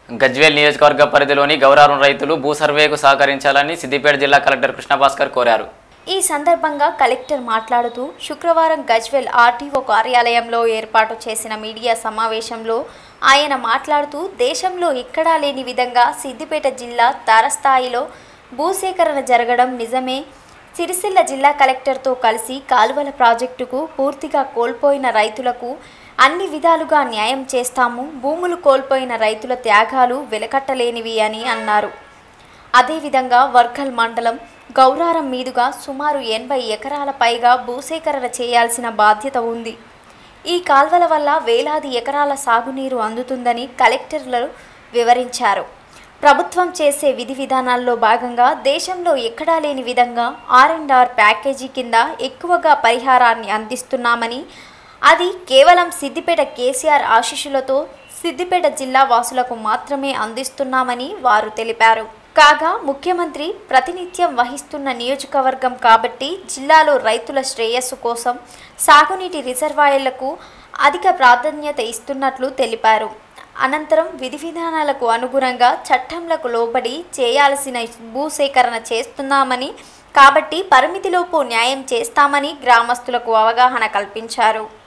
గజ్వేల్ నియోజకవర్గ పరిధిలోని గౌరారం రైతులు భూ సర్వేకు సహకరించాలని సిద్దిపేట జిల్లా కలెక్టర్ కృష్ణభాస్కర్ కోరారు ఈ సందర్భంగా కలెక్టర్ మాట్లాడుతూ శుక్రవారం గజ్వెల్ ఆర్టీఓ కార్యాలయంలో ఏర్పాటు చేసిన మీడియా సమావేశంలో ఆయన మాట్లాడుతూ దేశంలో ఎక్కడా లేని విధంగా సిద్దిపేట జిల్లా తారస్థాయిలో భూసేకరణ జరగడం నిజమే సిరిసిల్ల జిల్లా కలెక్టర్తో కలిసి కాలువల ప్రాజెక్టుకు పూర్తిగా కోల్పోయిన రైతులకు అన్ని విధాలుగా న్యాయం చేస్తాము భూములు కోల్పోయిన రైతుల త్యాగాలు వెలకట్టలేనివి అని అన్నారు అదేవిధంగా వర్గల్ మండలం గౌరారం మీదుగా సుమారు ఎనభై ఎకరాల పైగా భూసేకరణ చేయాల్సిన బాధ్యత ఉంది ఈ కాల్వల వల్ల వేలాది ఎకరాల సాగునీరు అందుతుందని కలెక్టర్లు వివరించారు ప్రభుత్వం చేసే విధి విధానాల్లో భాగంగా దేశంలో ఎక్కడా లేని విధంగా ఆర్ అండ్ ఆర్ ప్యాకేజీ కింద ఎక్కువగా పరిహారాన్ని అందిస్తున్నామని అది కేవలం సిద్దిపేట కేసీఆర్ ఆశీస్సులతో సిద్దిపేట జిల్లా వాసులకు మాత్రమే అందిస్తున్నామని వారు తెలిపారు కాగా ముఖ్యమంత్రి ప్రాతినిధ్యం వహిస్తున్న నియోజకవర్గం కాబట్టి జిల్లాలో రైతుల శ్రేయస్సు కోసం సాగునీటి రిజర్వాయర్లకు అధిక ప్రాధాన్యత ఇస్తున్నట్లు తెలిపారు అనంతరం విధి విధానాలకు అనుగుణంగా చట్టంలకు లోబడి చేయాల్సిన భూసేకరణ చేస్తున్నామని కాబట్టి పరిమితిలోపు న్యాయం చేస్తామని గ్రామస్తులకు అవగాహన కల్పించారు